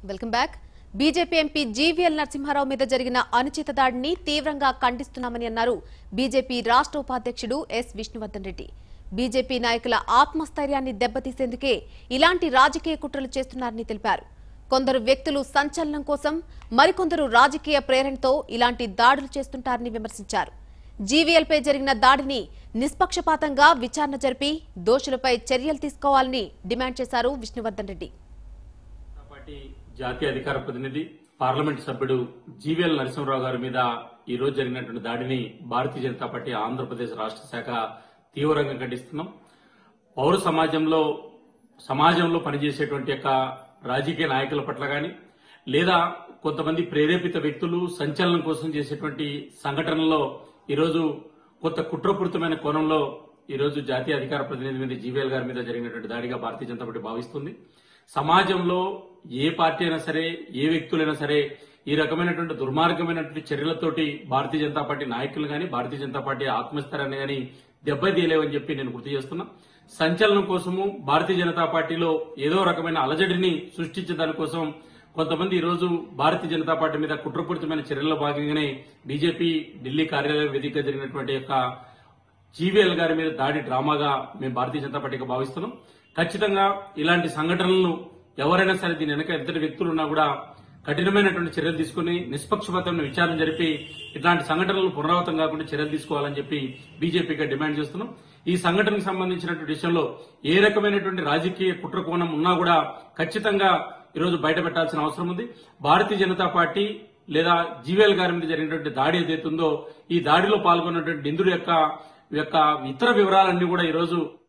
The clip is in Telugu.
welcome back BJP MP GVL Narasimha Rao మీద జరిగిన అనుచిత దాడిని తీవ్రంగా ఖండిస్తున్నామని అన్నారు బీజేపీ రాష్ట్ర ఉపాధ్యక్షుడు ఎస్ విష్ణువర్ధన్ రెడ్డి బీజేపీ నాయకుల ఆత్మస్థైర్యాన్ని దెబ్బతీసేందుకే ఇలాంటి రాజకీయ కుట్రలు చేస్తున్నారని తెలిపారు కొందరు వ్యక్తులు సంచలనం కోసం మరికొందరు రాజకీయ ప్రేరణతో ఇలాంటి దాడులు చేస్తుంటారని విమర్శించారు జీవీఎల్పై జరిగిన దాడిని నిష్పక్షపాతంగా విచారణ జరిపి దోషులపై చర్యలు తీసుకోవాలని డిమాండ్ చేశారు విష్ణువర్ధన్ రెడ్డి జనతా పార్టీ జాతీయ అధికార ప్రతినిధి పార్లమెంట్ సభ్యుడు జీవీఎల్ నరసింహరావు గారి మీద ఈ రోజు జరిగినటువంటి దాడిని భారతీయ జనతా పార్టీ ఆంధ్రప్రదేశ్ రాష్ట్ర శాఖ తీవ్రంగా ఖండిస్తున్నాం పౌర సమాజంలో సమాజంలో పనిచేసేటువంటి యొక్క రాజకీయ నాయకుల పట్ల గాని లేదా కొంతమంది ప్రేరేపిత వ్యక్తులు సంచలనం కోసం చేసేటువంటి సంఘటనలో ఈరోజు కొత్త కుట్రపూరితమైన కోణంలో ఈరోజు జాతీయ అధికార ప్రతినిధి మీద జీవీఎల్ గారి మీద జరిగినటువంటి దాడిగా భారతీయ జనతా పార్టీ భావిస్తుంది సమాజంలో ఏ పార్టీ అయినా సరే ఏ వ్యక్తులైనా సరే ఈ రకమైనటువంటి దుర్మార్గమైనటువంటి చర్యలతోటి భారతీయ జనతా పార్టీ నాయకులు గాని భారతీయ జనతా పార్టీ ఆత్మస్థైర్యాన్ని గాని దెబ్బతీయలేవని చెప్పి నేను గుర్తు చేస్తున్నా సంచలనం కోసము భారతీయ జనతా పార్టీలో ఏదో రకమైన అలజడిని సృష్టించే దానికోసం కొంతమంది ఈ రోజు భారతీయ జనతా పార్టీ మీద కుట్రపూరితమైన చర్యల్లో భాగంగానే బీజేపీ ఢిల్లీ కార్యాలయం వేదికగా జరిగినటువంటి యొక్క జీవీఎల్ గారి మీద దాడి డ్రామాగా మేము భారతీయ జనతా పార్టీగా భావిస్తున్నాం ఖచ్చితంగా ఇలాంటి సంఘటనలను ఎవరైనా సరే దీని వెనక ఇద్దరు వ్యక్తులు ఉన్నా కూడా కఠినమైనటువంటి చర్యలు తీసుకుని నిష్పక్షపాతమైన విచారణ జరిపి ఇట్లాంటి సంఘటనలు పునరావృతం కాకుండా చర్యలు తీసుకోవాలని చెప్పి బీజేపీగా డిమాండ్ చేస్తున్నాం ఈ సంఘటనకు సంబంధించినటువంటి విషయంలో ఏ రకమైనటువంటి రాజకీయ కుట్ర కోణం ఉన్నా కూడా ఖచ్చితంగా ఈరోజు బయట పెట్టాల్సిన అవసరం ఉంది భారతీయ జనతా పార్టీ లేదా జీవీఎల్ గారి మీద జరిగినటువంటి దాడి ఏదైతుందో ఈ దాడిలో పాల్గొన్నటువంటి నిందుడు యొక్క యొక్క ఇతర వివరాలన్నీ కూడా ఈరోజు